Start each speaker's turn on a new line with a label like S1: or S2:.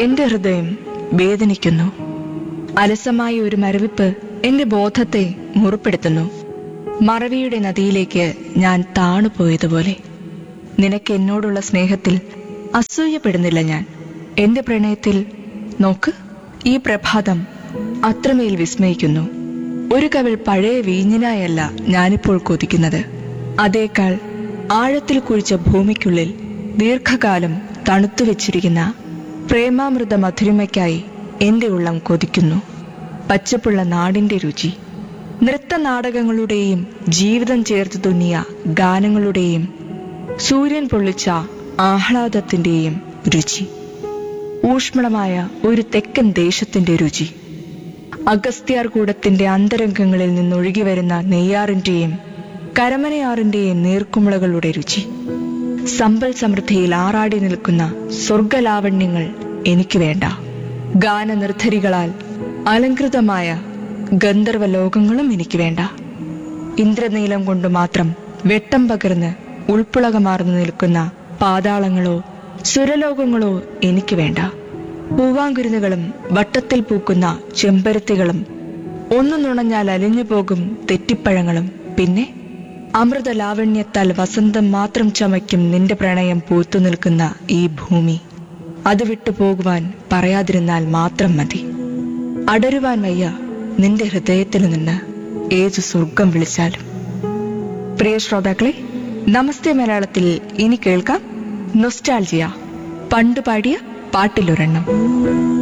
S1: എന്റെ ഹൃദയം വേദനിക്കുന്നു അലസമായ ഒരു മരവിപ്പ് എന്റെ ബോധത്തെ മുറിപ്പെടുത്തുന്നു മറവിയുടെ നദിയിലേക്ക് ഞാൻ താണുപോയതുപോലെ നിനക്ക് എന്നോടുള്ള സ്നേഹത്തിൽ അസൂയപ്പെടുന്നില്ല ഞാൻ എന്റെ പ്രണയത്തിൽ നോക്ക് ഈ പ്രഭാതം അത്രമേൽ വിസ്മയിക്കുന്നു ഒരു കവിൾ പഴയ വീഞ്ഞിനായല്ല ഞാനിപ്പോൾ കൊതിക്കുന്നത് അതേക്കാൾ ആഴത്തിൽ കുഴിച്ച ഭൂമിക്കുള്ളിൽ ദീർഘകാലം തണുത്തു വെച്ചിരിക്കുന്ന പ്രേമാമൃത മധുരിമയ്ക്കായി എന്റെ ഉള്ളം കൊതിക്കുന്നു പച്ചപ്പുള്ള നാടിന്റെ രുചി നൃത്തനാടകങ്ങളുടെയും ജീവിതം ചേർത്ത് തുന്നിയ ഗാനങ്ങളുടെയും സൂര്യൻ പൊള്ളിച്ച ആഹ്ലാദത്തിന്റെയും രുചി ഊഷ്മളമായ ഒരു തെക്കൻ ദേശത്തിന്റെ രുചി അഗസ്ത്യാർ കൂടത്തിന്റെ അന്തരംഗങ്ങളിൽ നിന്നൊഴുകി വരുന്ന നെയ്യാറിന്റെയും കരമനയാറിന്റെയും നീർക്കുമിളകളുടെ രുചി സമ്പൽ സമൃദ്ധിയിൽ ആറാടി നിൽക്കുന്ന സ്വർഗലാവണ്യങ്ങൾ എനിക്ക് വേണ്ട ഗാനനിർദ്ധരികളാൽ അലങ്കൃതമായ ഗന്ധർവ ലോകങ്ങളും എനിക്ക് വേണ്ട ഇന്ദ്രനീലം കൊണ്ട് മാത്രം വെട്ടം പകർന്ന് ഉൾപ്പുളകമാർന്നു നിൽക്കുന്ന പാതാളങ്ങളോ സുരലോകങ്ങളോ എനിക്ക് വേണ്ട പൂവാങ്കുരുന്നുകളും വട്ടത്തിൽ പൂക്കുന്ന ചെമ്പരത്തികളും ഒന്നു നുണഞ്ഞാൽ അലിഞ്ഞു പോകും തെറ്റിപ്പഴങ്ങളും പിന്നെ അമൃത ലാവണ്യത്താൽ വസന്തം മാത്രം ചമയ്ക്കും നിന്റെ പ്രണയം പൂത്തു നിൽക്കുന്ന ഈ ഭൂമി അത് വിട്ടു പോകുവാൻ പറയാതിരുന്നാൽ മാത്രം മതി അടരുവാൻ വയ്യ നിന്റെ ഹൃദയത്തിൽ നിന്ന് ഏതു സ്വർഗം വിളിച്ചാലും പ്രിയ ശ്രോതാക്കളെ നമസ്തേ മലയാളത്തിൽ ഇനി കേൾക്കാം നൊസ്റ്റാൾജിയ പണ്ട് പാടിയ പാട്ടിലൊരെണ്ണം